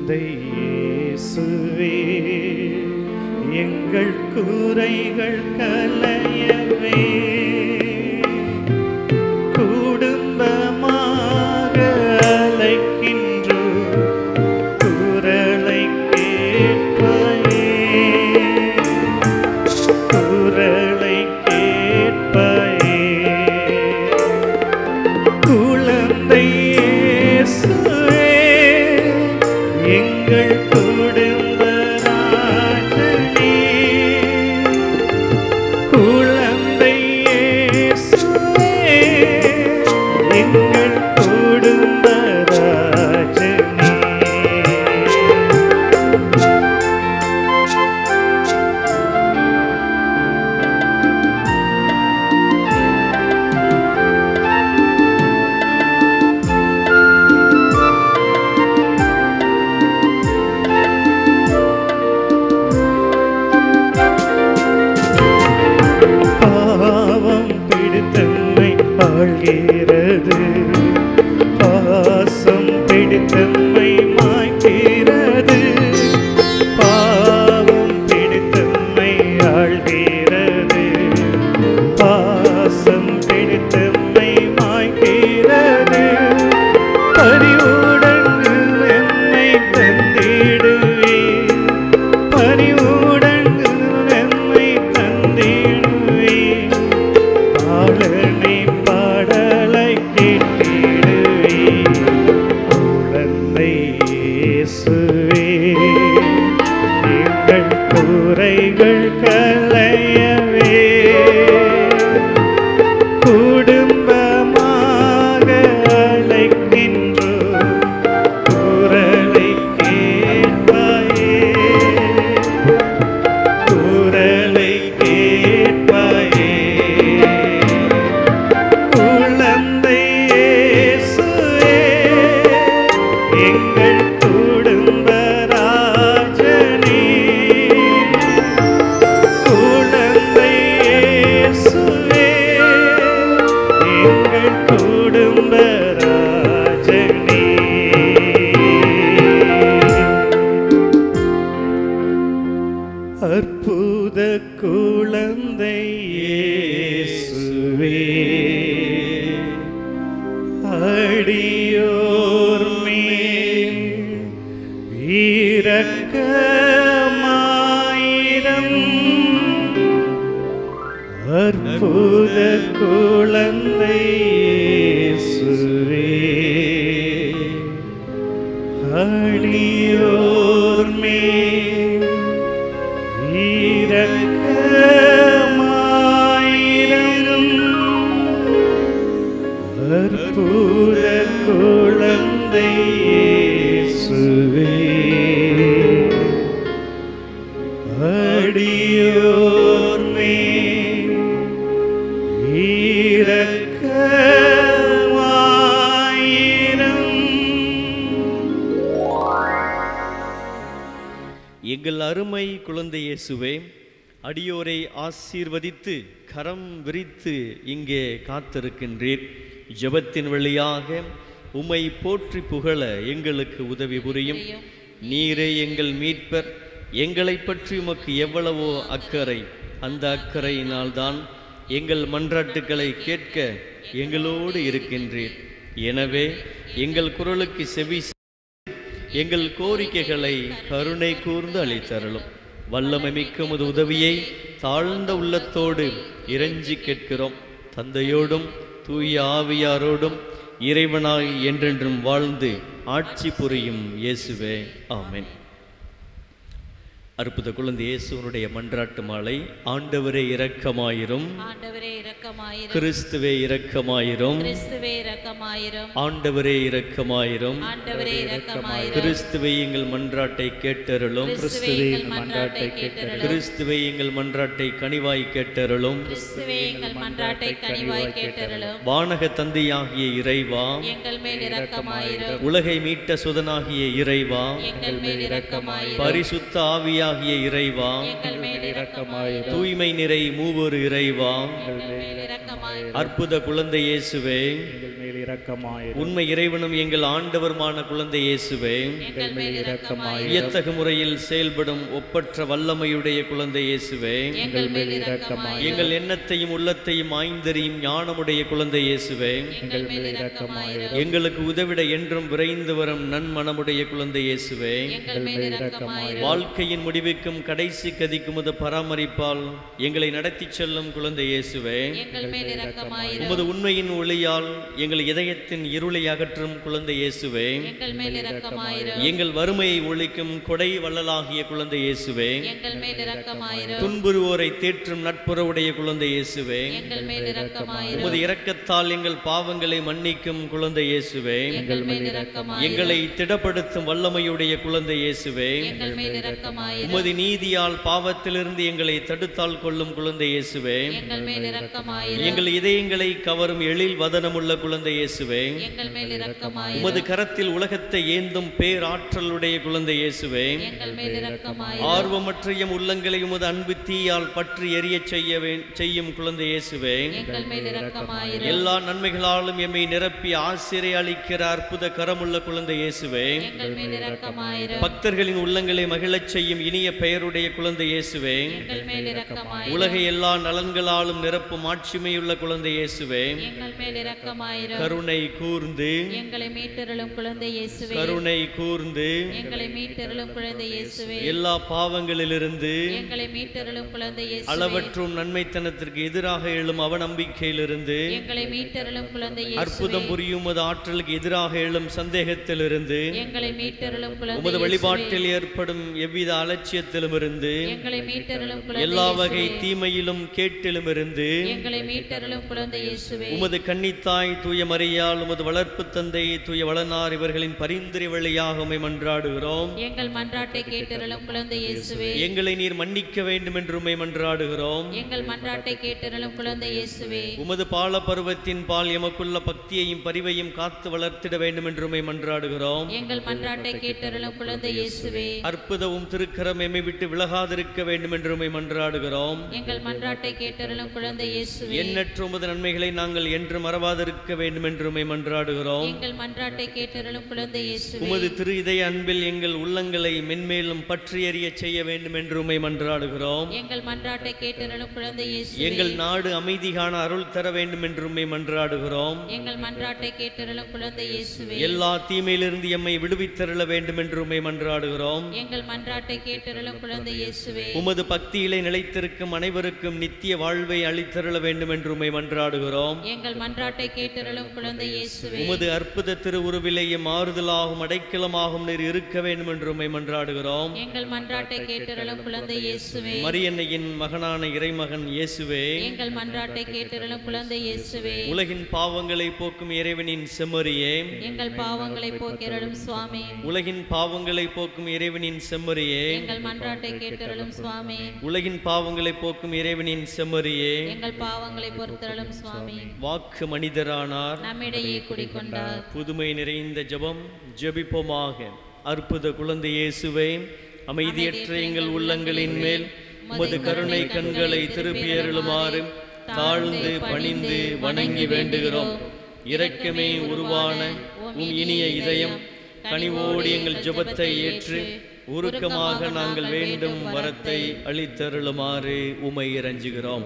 குழந்தை இயேசுவே எங்கள் குறைகள் கலையவே குடும்பமாக அழைக்கின்றோ குரலை கேட்பாயே குரலை கேட்பாயே குழந்தை இயேசுவே எங்கள் குடும்ப ராஜனே குழந்தை இயேசுவே எங்கள் குடும்ப ராஜனே பாவம் பிடித்தன்மை ஆழ்கிறது பாசம் பிடித்தன்மை மாய்கிறது பாவம் பிடித்தன்மை ஆழ்கிறது பாசம் பிடித்தன்மை மாய்கிறது பரிவுடன் என்னை தந்திடுவே பரிவுடன் என்னை தந்திடுவே ஆளனை பாடலை கேட்டிடுவே குழந்தை இயேசுவே எங்கள் குறைகள் களையவே குடும்பமாக அழைக்கின்றோ குரலை கேட்பாயே குரலை கேட்பாயே குழந்தை இயேசுவே எங்கள் குடும்ப ராஜனே குழந்தை இயேசுவே எங்கள் குடும்ப ராஜனே அற்புத குழந்தை இயேசுவே அடியோர் மேல் இரக்கமாயிரம் அற்புத குழந்தை இயேசுவே அடியோர் மேல் இரக்கமாயிரம் அற்புத குழந்தை இயேசுவே அடியோர் மேல் எங்கள் அருமை குழந்தை இயேசுவே அடியோரை ஆசீர்வதித்து கரம் விரித்து இங்கே காத்திருக்கின்றீர் ஜெபத்தின் வழியாக உம்மை போற்றி புகழ எங்களுக்கு உதவி புரியும் நீரே எங்கள் மீட்பர் எங்களை பற்றி உமக்கு எவ்வளவோ அக்கறை அந்த அக்கறையினால்தான் எங்கள் மன்றாட்டுக்களை கேட்க எங்களோடு இருக்கின்றீர் எனவே எங்கள் குரலுக்கு செவி எங்கள் கோரிக்கைகளை கருணை கூர்ந்து அளித்தருளும் வல்லமை மிக்க உமது உதவியை தாழ்ந்த உள்ளத்தோடு இறைஞ்சி கேட்கிறோம் தந்தையோடும் தூய ஆவியாரோடும் இறைவனாய் என்றென்றும் வாழ்ந்து ஆட்சி புரியும் இயேசுவே ஆமென் அற்புத குழந்தை இயேசுவனுடைய மன்றாட்டு மாலை ஆண்டவரே இரக்கமாயிரும் ஆண்டவரே இரக்கமாயிரும் கிறிஸ்துவே இரக்கமாயிரும் கிறிஸ்துவே இரக்கமாயிரும் ஆண்டவரே இரக்கமாயிரும் ஆண்டவரே இரக்கமாயிரும் கிறிஸ்துவை எங்கள் மன்றாட்டை கேட்டருளும் கிறிஸ்துவே எங்கள் மன்றாட்டை கேட்டருளும் கிறிஸ்துவை எங்கள் மன்றாட்டை கனிவாய் கேட்டருளும் கிறிஸ்துவே எங்கள் மன்றாட்டை கனிவாய் கேட்டருளும் வானக தந்தையாகிய இறைவா எங்கள் மேல் இரக்கமாயிரும் உலகை மீட்ட சுதனாகிய இறைவா எங்கள் மேல் இரக்கமாயிரும் பரிசுத்த ஆவியாகிய இறைவா எங்கள் மேல் இரக்கமாயிரும் தூய்மை நிறை மூவொரு இறைவா எங்கள் மேல் இரக்கமாயிரும் இரக்கமாயிரும் அற்புத குழந்தை இயேசுவே எங்கள் மேல் இரக்கமாயிரும் உண்மை இறைவனும் எங்கள் ஆண்டவருமான குழந்தை இயேசுவே எங்கள் மேல் இரக்கமாயிரும் வியத்தகு முறையில் செயல்படும் ஒப்பற்ற வல்லமையுடைய குழந்தை இயேசுவே எங்கள் மேல் இரக்கமாயிரும் எங்கள் எண்ணத்தையும் உள்ளத்தையும் ஆய்ந்தறியும் ஞானமுடைய குழந்தை இயேசுவே எங்கள் மேல் இரக்கமாயிரும் எங்களுக்கு உதவிட என்றும் விரைந்து வரும் நன்மனமுடைய குழந்தை இயேசுவே எங்கள் மேல் இரக்கமாயிரும் வாழ்க்கையின் முடிவுக்கும் கடைசி கதிக்கும் உமது பராமரிப்பால் எங்களை நடத்திச் செல்லும் குழந்தை இயேசுவே எங்கள் மேல் இரக்கமாயிரும் உமது உண்மையின் ஒளியால் எங்கள் இதயத்தின் இருளை அகற்றும் குழந்தை இயேசுவே எங்கள் மேல் இரக்கமாயிரும் எங்கள் வறுமையை ஒழிக்கும் கொடை வள்ளலாகிய குழந்தை இயேசுவே எங்கள் மேல் இரக்கமாயிரும் துன்புறுவோரை தேற்றும் நட்புறவுடைய குழந்தை இயேசுவே எங்கள் மேல் இரக்கமாயிரும் உமது இரக்கத்தால் எங்கள் பாவங்களை மன்னிக்கும் குழந்தை இயேசுவே எங்கள் மேல் இரக்கமாயிரும் எங்களை திடப்படுத்தும் வல்லமையுடைய குழந்தை இயேசுவே எங்கள் மேல் இரக்கமாயிரும் உமது நீதியால் பாவத்திலிருந்து எங்களை தடுத்தால் கொள்ளும் குழந்தை இயேசுவே எங்கள் மேல் இரக்கமாயிரும் எங்கள் இதயங்களை கவரும் எழில் வதனமுள்ள குழந்தை இயேசுவே எங்கள் மேல் இரக்கமாயிரும் உமது கரத்தில் உலகத்தை ஏந்தும் பேராற்றலுடைய குழந்தை இயேசுவே எங்கள் மேல் இரக்கமாயிரும் ஆர்வமற்ற எம் உள்ளங்களை உமது அன்பு தீயால் பற்றி எரியச் செய்ய வே- செய்யும் குழந்தை இயேசுவே எங்கள் மேல் இரக்கமாயிரும் எல்லா நன்மைகளாலும் எம்மை நிரப்பி ஆசிரியை அளிக்கிற அற்புத கரமுள்ள குழந்தை இயேசுவே எங்கள் மேல் இரக்கமாயிரும் பக்தர்களின் உள்ளங்களை மகிழச் செய்யும் இனிய பெயருடைய குழந்தை இயேசுவே எங்கள் மேல் இரக்கமாயிரும் உலகை எல்லா நலன்களாலும் நிரப்பும் ஆட்சிமையுள்ள குழந்தை இயேசுவே எங்கள் மேல் இரக்கமாயிரும் கருணை கூர்ந்து எங்களை மீட்டருளும் குழந்தை இயேசுவே கருணை கூர்ந்து எங்களை மீட்டருளும் குழந்தை இயேசுவே எல்லா பாவங்களிலிருந்து எங்களை மீட்டருளும் குழந்தை இயேசுவே அளவற்றும் நன்மைத்தனத்திற்கு எதிராக எழும் அவநம்பிக்கையிலிருந்து எங்களை மீட்டருளும் குழந்தை இயேசுவே அற்புதம் புரியும் உமது ஆற்றலுக்கு எதிராக எழும் சந்தேகத்திலிருந்து எங்களை மீட்டருளும் குழந்தை உமது இயேசுவே. வழிபாட்டில் ஏற்படும் எவ்வித அலட்சியத்திலும் இருந்து எங்களை மீட்டருளும் குழந்தை எல்லா வகை இயேசுவே. தீமையிலும் கேட்டிலும் இருந்து எங்களை மீட்டருளும் குழந்தை இயேசுவே உமது கன்னித்தாய் தூய மரியாள் உமது வளர்ப்பு தந்தை தூய வளனார் இவர்களின் பரிந்துரை வழியாக உம்மை மன்றாடுகிறோம் எங்கள் மன்றாட்டை கேட்டருளும் குழந்தை இயேசுவே எங்களை நீர் மன்னிக்க வேண்டும் என்று உம்மை மன்றாடுகிறோம் எங்கள் மன்றாட்டை கேட்டருளும் குழந்தை இயேசுவே உமது பால பருவத்தின் பால் எமக்குள்ள பக்தியையும் பரிவையும் காத்து வளர்த்திட வேண்டும் என்று உம்மை மன்றாடுகிறோம் எங்கள் மன்றாட்டை கேட்டருளும் குழந்தை இயேசுவே அற்புதவும் திருக்கரம் எம்மை விட்டு விலகாதிருக்க வேண்டும் என்று உம்மை மன்றாடுகிறோம் எங்கள் மன்றாட்டை கேட்டருளும் குழந்தை இயேசுவே எண்ணற்ற உமது நன்மைகளை நாங்கள் என்று மறவாதிருக்க வேண்டும் என்று உம்மை மன்றாடுகிறோம் எங்கள் மன்றாட்டை கேட்டருளும் குழந்தை இயேசுவே உமது திரு இதய அன்பில் எங்கள் உள்ளங்களை மென்மேலும் பற்றி எறியச் செய்ய வேண்டும் என்று உம்மை மன்றாடுகிறோம் எங்கள் மன்றாட்டை கேட்டருளும் குழந்தை இயேசுவே எங்கள் நாடு அமைதி காண அருள் தர வேண்டும் என்று உம்மை மன்றாடுகிறோம் எங்கள் மன்றாட்டை கேட்டருளும் குழந்தை இயேசுவே எல்லா தீமையிலிருந்து எம்மை விடுவித்தருள வேண்டும் என்று உம்மை மன்றாடுகிறோம் எங்கள் மன்றாட்டை கேட்டருளும் குழந்தை இயேசுவே உமது பக்தியிலே நிலைத்திருக்கும் அனைவருக்கும் நித்திய வாழ்வை அளித்தருள வேண்டும் என்று உம்மை மன்றாடுகிறோம் எங்கள் மன்றாட்டை கேட்டருளும் குழந்தை இயேசுவே உமது அற்புத திருவுருவிலேயே மாறுதலாகும் அடைக்கலமாகும் நீர் இருக்க வேண்டும் என்று உம்மை மன்றாடுகிறோம் எங்கள் மன்றாட்டை கேட்டருளும் குழந்தை இயேசுவே மரியன்னையின் மகனான இறைமகன் இயேசுவே எங்கள் மன்றாட்டை கேட்டருளும் குழந்தை இயேசுவே உலகின் பாவங்களை போக்கும் இறைவனின் செம்மறியே எங்கள் பாவங்களை போக்கிறளும் சுவாமி உலகின் பாவங்களை போக்கும் இறைவனின் செம்மறியே எங்கள் மன்றாட்டை கேட்டருளும் சுவாமி உலகின் பாவங்களை போக்கும் இறைவனின் செம்மறியே எங்கள் பாவங்களை பொறுத்தருளும் சுவாமி வாக்கு மனிதரானார் நம்மிடையே குடிக்கொண்டார் புதுமை நிறைந்த ஜெபம் ஜெபிப்போமாக அற்புத குழந்தை இயேசுவே அமைதியற்ற எங்கள் உள்ளங்களின் மேல் உமது கருணை கண்களை திருப்பியருளுமாறு தாழ்ந்து பணிந்து வணங்கி வேண்டுகிறோம் இரக்கமே உருவான உம் இனிய இதயம் கனிவோடு எங்கள் ஜெபத்தை ஏற்று உருக்கமாக நாங்கள் வேண்டும் வரத்தை அளித்தருளுமாறு உமை இறஞ்சுகிறோம்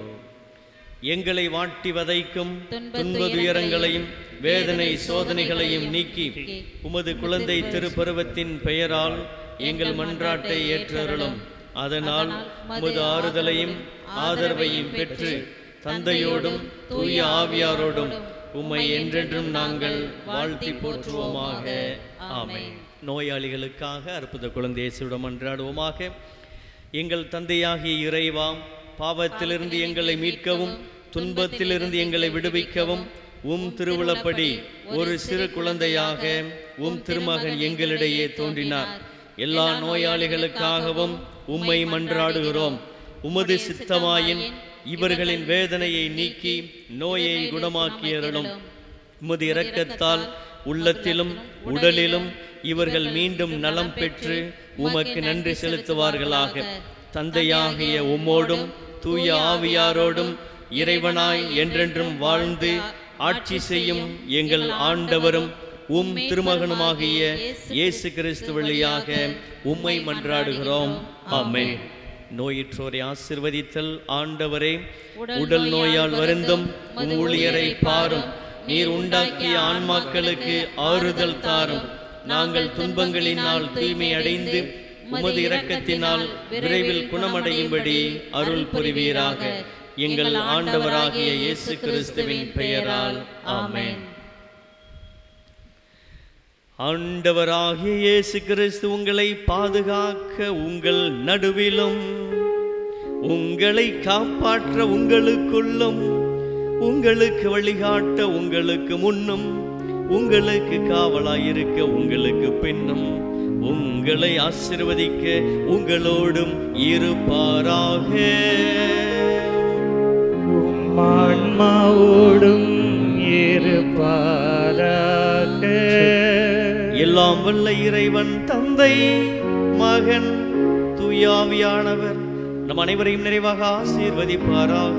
எங்களை வாட்டி வதைக்கும் துன்ப துயரங்களையும் வேதனை சோதனைகளையும் நீக்கி உமது குழந்தை திருப்பருவத்தின் பெயரால் எங்கள் மன்றாட்டை ஏற்றருளும் அதனால் உமது ஆறுதலையும் ஆதரவையும் பெற்று தந்தையோடும் தூய ஆவியாரோடும் உம்மை என்றென்றும் நாங்கள் வாழ்த்தி போற்றுவோமாக ஆமென் நோயாளிகளுக்காக அற்புத குழந்தை இயேசுவிடம் மன்றாடுவோமாக எங்கள் தந்தையாகிய இறைவா பாவத்திலிருந்து எங்களை மீட்கவும் துன்பத்திலிருந்து எங்களை விடுவிக்கவும் உம் திருவிழப்படி ஒரு சிறு குழந்தையாக உம் திருமகன் எங்களிடையே தோன்றினார் எல்லா நோயாளிகளுக்காகவும் உம்மை மன்றாடுகிறோம் உமது சித்தமாயின் இவர்களின் வேதனையை நீக்கி நோயை குணமாக்கியருளும் உமது இரக்கத்தால் உள்ளத்திலும் உடலிலும் இவர்கள் மீண்டும் நலம் பெற்று உமக்கு நன்றி செலுத்துவார்களாக தந்தையாகிய உம்மோடும் தூய ஆவியாரோடும் இறைவனாய் என்றென்றும் வாழ்ந்து ஆட்சி செய்யும் எங்கள் ஆண்டவரும் உம் திருமகனுமாகிய இயேசு கிறிஸ்து வழியாக உம்மை மன்றாடுகிறோம் ஆமென் நோயுற்றோரை ஆசிர்வதித்தல் ஆண்டவரே உடல் நோயால் வருந்தும் உம் ஊழியரை பாரும் நீர் உண்டாக்கிய ஆன்மாக்களுக்கு ஆறுதல் தாரும் நாங்கள் துன்பங்களினால் தூய்மை அடைந்து உமது இரக்கத்தினால் விரைவில் குணமடையும்படி அருள் புரிவீராக எங்கள் ஆண்டவராகிய இயேசு கிறிஸ்துவின் பெயரால் ஆமென் ஆண்டவராகிய இயேசு கிறிஸ்து உங்களை பாதுகாக்க உங்கள் நடுவிலும் உங்களை காப்பாற்ற உங்களுக்குள்ளும் உங்களுக்கு வழிகாட்ட உங்களுக்கு முன்னும் உங்களுக்கு காவலாயிருக்க உங்களுக்கு பின்னும் உங்களை ஆசிர்வதிக்க உங்களோடும் இருப்பாராக ஆன்மாவோடும் இருப்பாராக எல்லாம் வல்ல இறைவன் தந்தை மகன் தூயாவியானவர் நம் அனைவரையும் நிறைவாக ஆசீர்வதிப்பாராக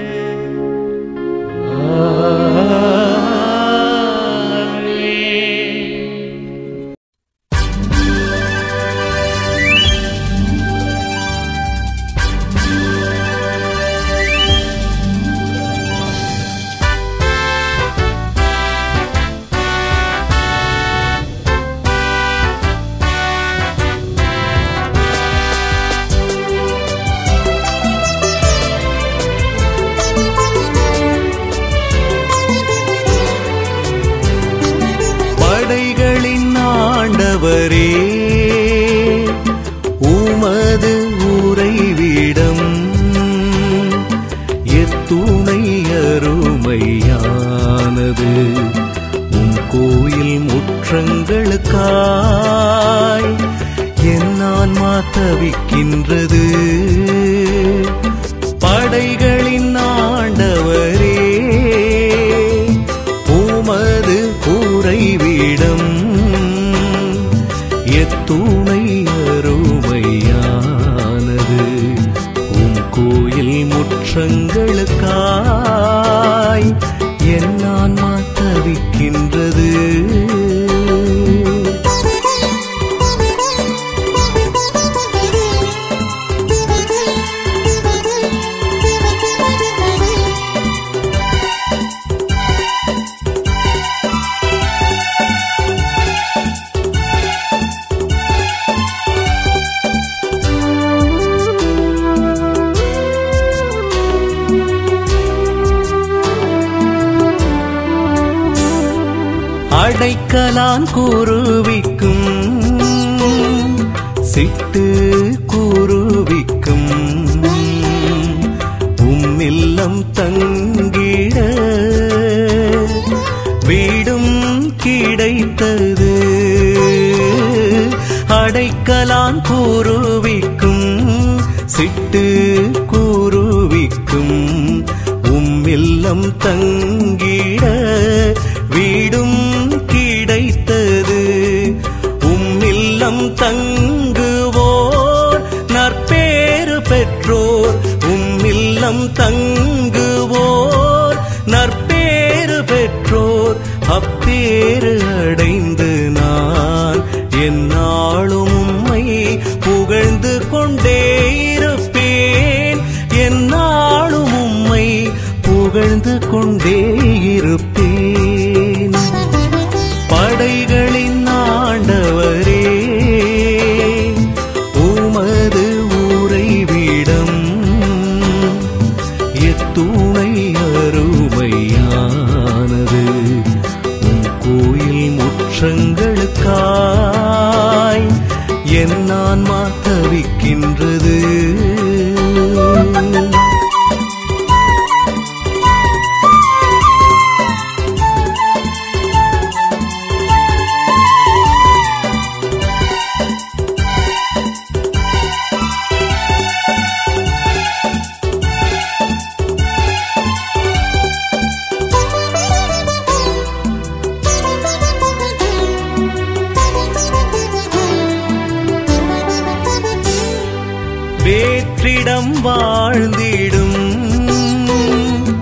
படைகளின் ஆண்டவரே உமது உறைவிடம் எத்துணை அருமையானது உம் கோயில் முற்றங்களுக்காய் என் ஆன்மா தவிக்கின்றது படைகளின் ஆண்டவரே உமது உறைவிடம் எத்துணை அருமையானது உம் கோயில் முற்றங்களுக்காய் என் ஆன்மா தவிக்கின்றது அடைக்கலான் கூறுவிக்கும் சிட்டு கூறுவிக்கும் உம்மில்லம் தங்கிட வீடும் கிடைத்தது அடைக்கலான் கூறுவிக்கும் சிட்டு கூறுவிக்கும் உம்மில்லம் தங்கிட வீடும் கிடைத்தது உம்மில்லம் தங்குவோர் நற்பேறு பெற்றோர் உம்மில்லம் தங்குவோர் நற்பேறு பெற்றோர் அப்பேறு அடைந்து நான் என்னாலும் உம்மை புகழ்ந்து கொண்டே இருப்பேன் என்னாலும் உம்மை புகழ்ந்து கொண்டே இருப்பேன் படைகளின் ஆண்டவரே உமது உறைவிடம் எத்துணை அருமையானது உம் கோயில் முற்றங்களுக்காய் என் ஆன்மா தவிக்கின்றது வேற்றிடம் வாழ்ந்திடும்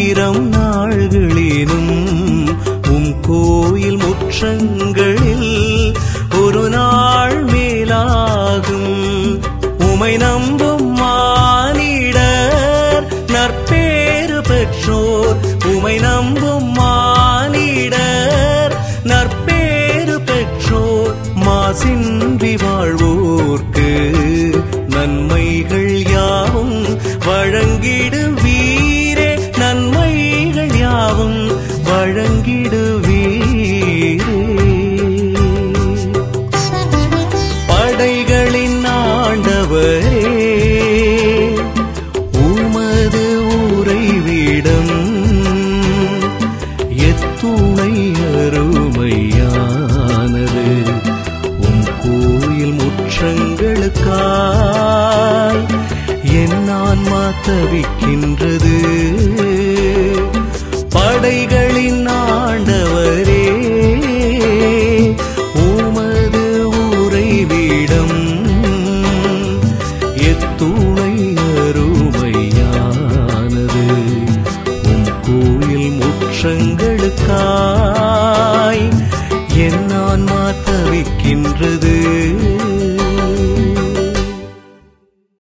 ஆயிரம் நாள்களினும் உம் கோயில் முற்றங்களில் ஒரு நாள் மேலாகும் உமை நம்பும் மானிடர் நற்பேறு பெற்றோர் உமை நம்பும் மானிடர் நற்பேறு பெற்றோர் மாசின்றி வாழ்வோர்க்கு நன்மைகள் யாவும் வழங்கிடுவீரே நன்மைகள் யாவும் வழங்கிடுவீரே படைகளின் ஆண்டவரே உமது உறைவிடம் எத்துணை அருமையானது உம் கோயில் முற்றங்களுக்காய் என் ஆன்மா தவிக்கின்றது படைகள்